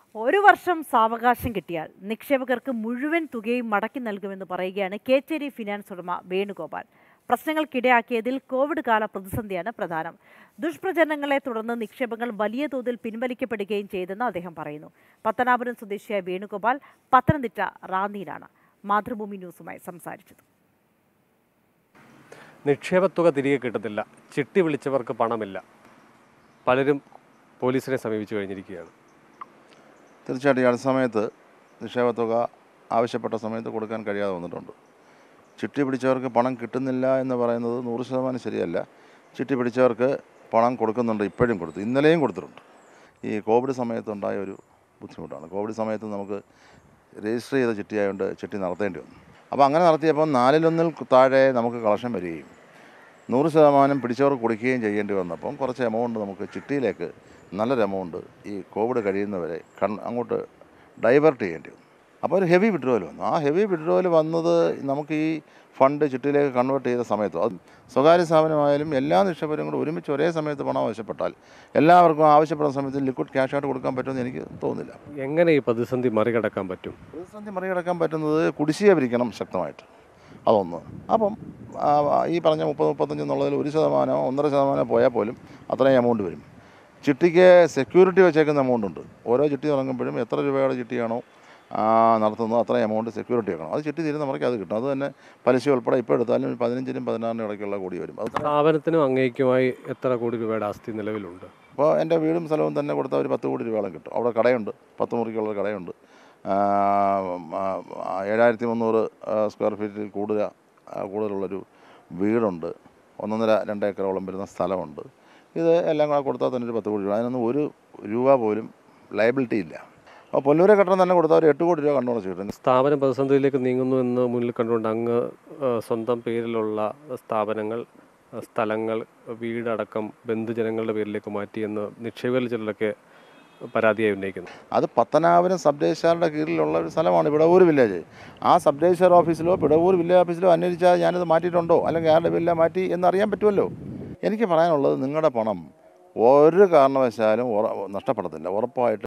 ഒരു വർഷം സാവകാശം കിട്ടിയാൽ നിക്ഷേപകർക്ക് മുഴുവൻ തുകയും മടക്കി നൽകുമെന്ന് പറയുകയാണ് കേച്ചേരി ഫിനാൻസ് ഉടമ വേണുഗോപാൽ പ്രശ്നങ്ങൾക്കിടയാക്കിയതിൽ കോവിഡ് കാല പ്രതിസന്ധിയാണ് പ്രധാനം ദുഷ്പ്രചരണങ്ങളെ തുടർന്ന് നിക്ഷേപങ്ങൾ വലിയ തോതിൽ പിൻവലിക്കപ്പെടുകയും ചെയ്തെന്ന് അദ്ദേഹം പറയുന്നു പത്തനാപുരം സ്വദേശിയായ വേണുഗോപാൽ പത്തനംതിട്ട റാന്നിയിലാണ് മാതൃഭൂമി ന്യൂസുമായി സംസാരിച്ചത് നിക്ഷേപത്തുക തിരികെ കിട്ടത്തില്ല ചിട്ടി വിളിച്ചവർക്ക് പണമില്ല പലരും പോലീസിനെ സമീപിച്ചു കഴിഞ്ഞിരിക്കുകയാണ് തീർച്ചയായിട്ടും ഈ അടുത്ത സമയത്ത് നിക്ഷേപത്തുക ആവശ്യപ്പെട്ട സമയത്ത് കൊടുക്കാൻ കഴിയാതെ വന്നിട്ടുണ്ട് ചിട്ടി പിടിച്ചവർക്ക് പണം കിട്ടുന്നില്ല എന്ന് പറയുന്നത് നൂറ് ശതമാനം ശരിയല്ല ചിട്ടി പിടിച്ചവർക്ക് പണം കൊടുക്കുന്നുണ്ട് ഇപ്പോഴും കൊടുത്തു ഇന്നലെയും കൊടുത്തിട്ടുണ്ട് ഈ കോവിഡ് സമയത്തുണ്ടായ ഒരു ബുദ്ധിമുട്ടാണ് കോവിഡ് സമയത്ത് നമുക്ക് രജിസ്റ്റർ ചെയ്ത ചിട്ടിയായതുകൊണ്ട് ചിട്ടി നടത്തേണ്ടി വന്നു അപ്പോൾ അങ്ങനെ നടത്തിയപ്പോൾ നാലിലൊന്നിൽ താഴെ നമുക്ക് കളക്ഷൻ വരികയും നൂറ് ശതമാനം പിടിച്ചവർക്ക് കൊടുക്കുകയും ചെയ്യേണ്ടി വന്നപ്പം കുറച്ച് എമൗണ്ട് നമുക്ക് ചിട്ടിയിലേക്ക് നല്ലൊരു എമൗണ്ട് ഈ കോവിഡ് കഴിയുന്നവരെ കൺ അങ്ങോട്ട് ഡൈവേർട്ട് ചെയ്യേണ്ടി വന്നു അപ്പോൾ ഒരു ഹെവി വിഡ്രോവൽ വന്നു ആ ഹെവി വിഡ്രോവൽ വന്നത് നമുക്ക് ഈ ഫണ്ട് ചിട്ടിയിലേക്ക് കൺവേർട്ട് ചെയ്ത സമയത്ത് അത് സ്വകാര്യ സ്ഥാപനമായാലും എല്ലാ നിക്ഷേപരും കൂടെ ഒരുമിച്ച് ഒരേ സമയത്ത് പണം ആവശ്യപ്പെട്ടാൽ എല്ലാവർക്കും ആവശ്യപ്പെടുന്ന സമയത്ത് ലിക്വിഡ് ക്യാഷ് ആയിട്ട് കൊടുക്കാൻ പറ്റുമെന്ന് എനിക്ക് തോന്നുന്നില്ല എങ്ങനെ ഈ പ്രതിസന്ധി മറികടക്കാൻ പറ്റും പ്രതിസന്ധി മറികടക്കാൻ പറ്റുന്നത് കുടിശ്ശിക പിരിക്കണം ശക്തമായിട്ട് അതൊന്ന് അപ്പം ആ, ഈ പറഞ്ഞ മുപ്പത് മുപ്പത്തഞ്ച് എന്നുള്ളതിൽ ഒരു ശതമാനമോ ഒന്നര ശതമാനമോ പോയാൽ പോലും അത്രയും എമൗണ്ട് വരും ചിട്ടിക്ക് സെക്യൂരിറ്റി വെച്ചേക്കുന്ന എമൗണ്ട് ഉണ്ട് ഓരോ ചിട്ടി തുടങ്ങുമ്പോഴും എത്ര രൂപയുടെ ചിട്ടിയാണോ ആ, നടത്തുന്നത് അത്രയും എമൗണ്ട് സെക്യൂരിറ്റി വെക്കണം അത് ചിട്ടി തീരുന്ന മുറയ്ക്ക് അത് കിട്ടും അത് തന്നെ പലിശ ഉൾപ്പെടെ ഇപ്പോൾ എടുത്താലും പതിനഞ്ചിനും പതിനാറിനും ഇടയ്ക്കുള്ള കൂടി വരും അത് സ്ഥാപനത്തിനും അങ്ങേക്കുമായി എത്ര കോടി രൂപയുടെ ആസ്തി നിലവിലുണ്ട് അപ്പോൾ എൻ്റെ വീടും സ്ഥലവും തന്നെ കൊടുത്താൽ ഒരു പത്ത് കോടി രൂപയോളം കിട്ടും അവിടെ കടയുണ്ട് പത്ത് മുറിക്കുള്ള കടയുണ്ട് ആ, ആ, ഏഴായിരത്തി മുന്നൂറ് സ്ക്വയർ ഫീറ്റിൽ കൂടുതൽ ആ, കൂടുതലുള്ളൊരു വീടുണ്ട് ഒന്നൊന്നര രണ്ട് ഏക്കറോളം വരുന്ന സ്ഥലമുണ്ട് ഇത് എല്ലാം കൂടെ കൊടുത്താൽ തന്നെ ഒരു പത്ത് കോടി രൂപ അതിനൊന്നും ഒരു രൂപ പോലും ലയബിലിറ്റി ഇല്ല അപ്പോൾ പൊല്ലൂരെ കെട്ടണം തന്നെ കൊടുത്താൽ ഒരു എട്ട് കോടി രൂപ കണ്ണുടച്ച് കിട്ടും സ്ഥാപനം പ്രതിസന്ധിയിലേക്ക് നീങ്ങുന്നു എന്ന് മുന്നിൽ കണ്ടുകൊണ്ട് അങ്ങ് ആ, സ്വന്തം പേരിലുള്ള സ്ഥാപനങ്ങൾ ആ, സ്ഥലങ്ങൾ വീടടക്കം ബന്ധുജനങ്ങളുടെ പേരിലേക്ക് മാറ്റിയെന്ന് നിക്ഷേപകരിൽ ചിലരൊക്കെ പരാതിയായി ഉന്നയിക്കുന്നു അത് പത്തനാപുരം സബ് രജിസ്ട്രാറുടെ കീഴിലുള്ള ഒരു സ്ഥലമാണ് പിടവൂർ വില്ലേജ് ആ സബ് രജിസ്ട്രാർ ഓഫീസിലോ പിടവൂർ വില്ലേജ് ഓഫീസിലോ അന്വേഷിച്ചാൽ ഞാനിത് മാറ്റിയിട്ടുണ്ടോ അല്ലെങ്കിൽ ആരുടെ പേരിലാണ് മാറ്റി എന്നറിയാൻ പറ്റുമല്ലോ എനിക്ക് പറയാനുള്ളത് നിങ്ങളുടെ പണം ഒരു കാരണവശാലും ഉറ നഷ്ടപ്പെടത്തില്ല ഉറപ്പായിട്ട്